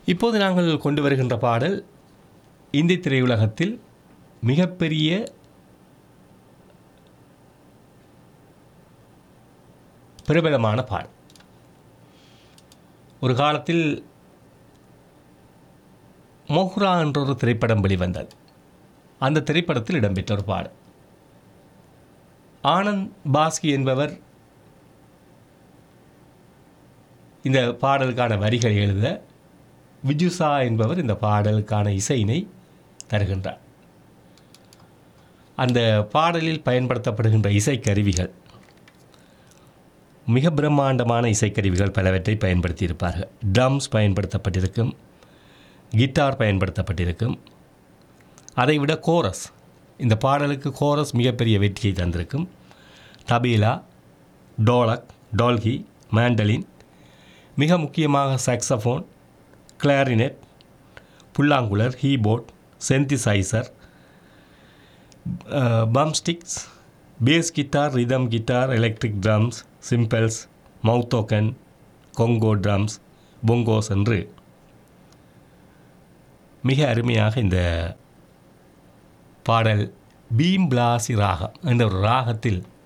இப்போது நாங்கள் கொண்டு வருகின்ற பாடல் இந்தி திரையுலகத்தில் மிகப்பெரிய பிரபலமான பாடல் ஒரு காலத்தில் மோஹ்ரா என்ற ஒரு திரைப்படம் வெளிவந்தது அந்த திரைப்படத்தில் இடம்பெற்ற ஒரு பாடல் ஆனந்த் பாஸ்கி என்பவர் இந்த பாடலுக்கான வரிகளை எழுத விஜுசா என்பவர் இந்த பாடலுக்கான இசையினை தருகின்றார் அந்த பாடலில் பயன்படுத்தப்படுகின்ற இசைக்கருவிகள் மிக பிரம்மாண்டமான இசைக்கருவிகள் பலவற்றை பயன்படுத்தியிருப்பார்கள் ட்ரம்ஸ் பயன்படுத்தப்பட்டிருக்கும் கிட்டார் பயன்படுத்தப்பட்டிருக்கும் அதைவிட கோரஸ் இந்த பாடலுக்கு கோரஸ் மிகப்பெரிய வெற்றியை தந்திருக்கும் தபீலா டோலக் டோல்கி மேண்டலின் மிக முக்கியமாக சாக்ஸஃபோன் கிளாரினெட் புல்லாங்குழல் கீபோர்ட் சென்திசைசர் பம்ஸ்டிக்ஸ் bass guitar rhythm guitar electric drums cymbals mouth organ conga drums bongos என்று மிக அருமையாக இந்த பாடல் பீம் பிளாசி ராகம் என்ற ஒரு ராகத்தில்